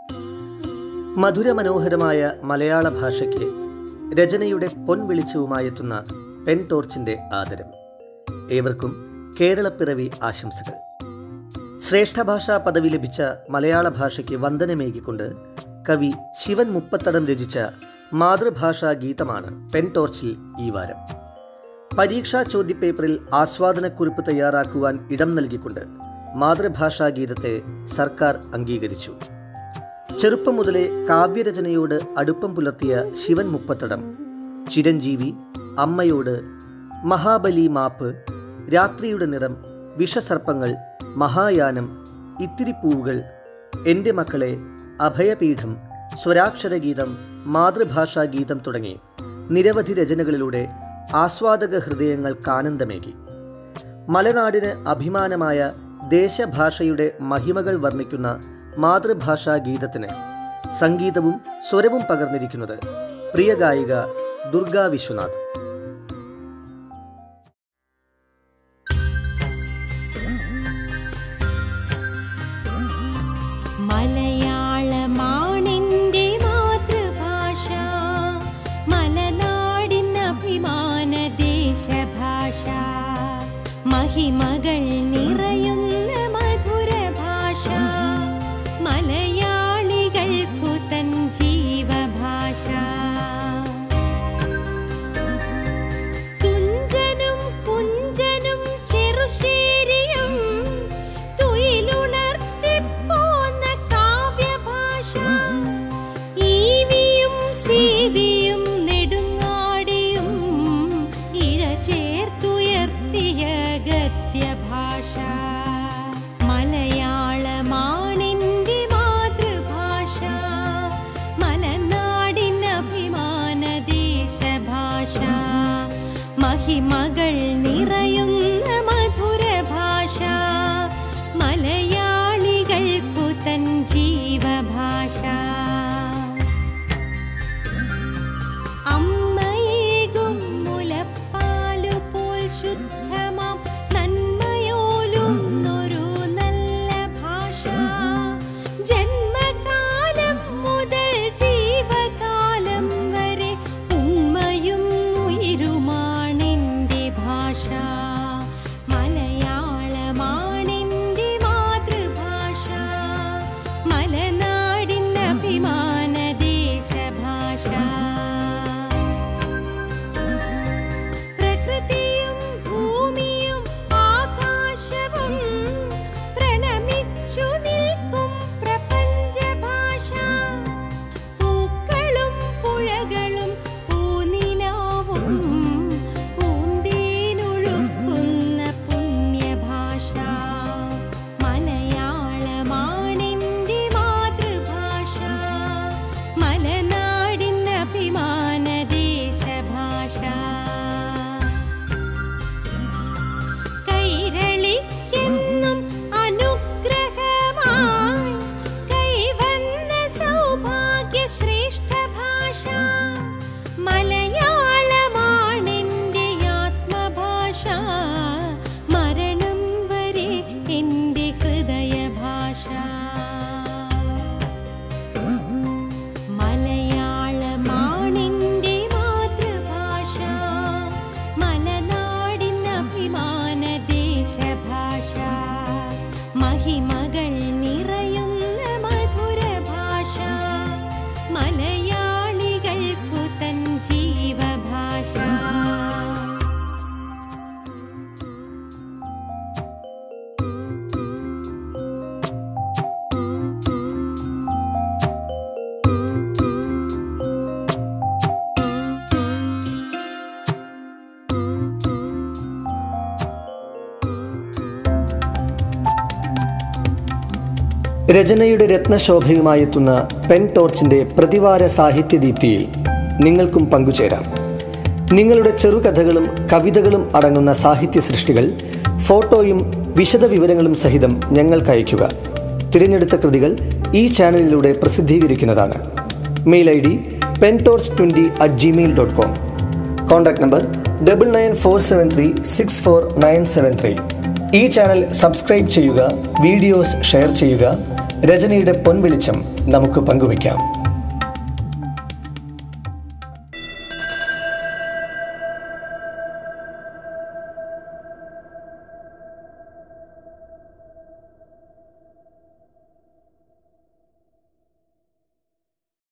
മധുരമനോഹരമായ മലയാള ഭാഷയ്ക്ക് രചനയുടെ പൊൻവെളിച്ചവുമായെത്തുന്ന പെൻ ടോർച്ചിൻ്റെ ആദരം ഏവർക്കും കേരളപ്പിറവി ആശംസകൾ ശ്രേഷ്ഠഭാഷാ പദവി ലഭിച്ച മലയാള ഭാഷയ്ക്ക് വന്ദനമേകിക്കൊണ്ട് കവി ശിവൻ മുപ്പത്തടം രചിച്ച മാതൃഭാഷാ ഗീതമാണ് പെൻ ടോർച്ചിൽ ഈ വാരം പരീക്ഷാ ചോദ്യപേപ്പറിൽ ആസ്വാദനക്കുറിപ്പ് തയ്യാറാക്കുവാൻ ഇടം നൽകിക്കൊണ്ട് മാതൃഭാഷാ ഗീതത്തെ സർക്കാർ അംഗീകരിച്ചു ചെറുപ്പം മുതലേ കാവ്യരചനയോട് അടുപ്പം പുലർത്തിയ ശിവൻ മുപ്പത്തടം ചിരഞ്ജീവി അമ്മയോട് മഹാബലി മാപ്പ് രാത്രിയുടെ നിറം വിഷസർപ്പങ്ങൾ മഹായാനം ഇത്തിരി പൂവുകൾ എൻ്റെ മക്കളെ അഭയപീഠം സ്വരാക്ഷരഗീതം മാതൃഭാഷാ ഗീതം തുടങ്ങി നിരവധി രചനകളിലൂടെ ആസ്വാദക ഹൃദയങ്ങൾക്ക് ആനന്ദമേകി മലനാടിന് അഭിമാനമായ ദേശഭാഷയുടെ മഹിമകൾ വർണ്ണിക്കുന്ന മാതൃഭാഷാ ഗീതത്തിന് സംഗീതവും സ്വരവും പകർന്നിരിക്കുന്നത് പ്രിയ ഗായിക ദുർഗാ വിശ്വനാഥ് മലയാളമാണെന്റെ മാതൃഭാഷ മലനാടിൻ അഭിമാന ദേശഭാഷ മഹിമകൾ നിറയുന്ന മധുര ഭാഷ മലയാളികൾക്കു തൻ ജീവഭാഷ തുഞ്ചനും കുഞ്ചനും ചെറുശേരിയും തുയിലുണർത്തിപ്പോന്ന കാവ്യഭാഷ ഈവിയും സീവിയും നെടുങ്ങാടിയും ഇഴചേർത്തുയർത്തിയ ഗദ്യഭാഷ മലയാളമാണെന്റെ മാതൃഭാഷ മലനാടിൻ അഭിമാന ദേശഭാഷ മഹിമകൾ നിറയുന്ന മധുര ഭാഷ മലയാളികൾക്കു തൻ ജീവഭാഷ അമ്മയേകും മുലപ്പാലു പോൽ ശുദ്ധമാം നന്മയോലുന്നൊരു നല്ല ഭാഷ ജന്മകാലം മുതൽ ജീവകാലം വരെ ഉമ്മയും ഉയരുമാണെന്റെ ഭാഷ മലയാളമാണെന്റെ മാതൃഭാഷ മലനാടിൻ അഭിമാന ദേശഭാഷ പ്രകൃതിയും ഭൂമിയും ആകാശവും പ്രണമിച്ചു നിൽക്കും പ്രപഞ്ചഭാഷ പൂക്കളും പുഴകളും പൂനിലാവും പൂന്തേനൊഴുക്കുന്ന പുണ്യഭാഷ മലയാളമാണെന്റെ മാതൃഭാഷ മലനാടിൻ അഭിമാന ദേശഭാഷ കൈരളിക്കെന്നും അനുഗ്രഹമായി കൈവന്ന സൗഭാഗ്യ ശ്രേഷ്ഠ ഭാഷ മലയാളമാണെന്റെ ആത്മഭാഷ മരണം വരെ എൻ്റെ ഹൃദയഭാഷ മലയാളമാണെന്റെ മാതൃഭാഷ മലനാടിൻ അഭിമാന ദേശഭാഷ മഹിമകൾ നിറയുന്ന മധുര ഭാഷ മലയാളികൾക്കു തൻ ജീവഭാഷ രചനയുടെ രത്നശോഭയുമായെത്തുന്ന പെൻ ടോർച്ചിൻ്റെ പ്രതിവാര സാഹിത്യദീപ്തിയിൽ നിങ്ങൾക്കും പങ്കുചേരാം നിങ്ങളുടെ ചെറുകഥകളും കവിതകളും അടങ്ങുന്ന സാഹിത്യ സൃഷ്ടികൾ ഫോട്ടോയും വിശദവിവരങ്ങളും സഹിതം ഞങ്ങൾക്ക് അയയ്ക്കുക തിരഞ്ഞെടുത്ത കൃതികൾ ഈ ചാനലിലൂടെ പ്രസിദ്ധീകരിക്കുന്നതാണ് mail I D pen torch twenty at Gmail dot com contact number double nine four seven three six four nine seven three ഈ ചാനൽ സബ്സ്ക്രൈബ് ചെയ്യുക വീഡിയോസ് ഷെയർ ചെയ്യുക രചനയുടെ പൊൻവെളിച്ചം നമുക്ക് പങ്കുവയ്ക്കാം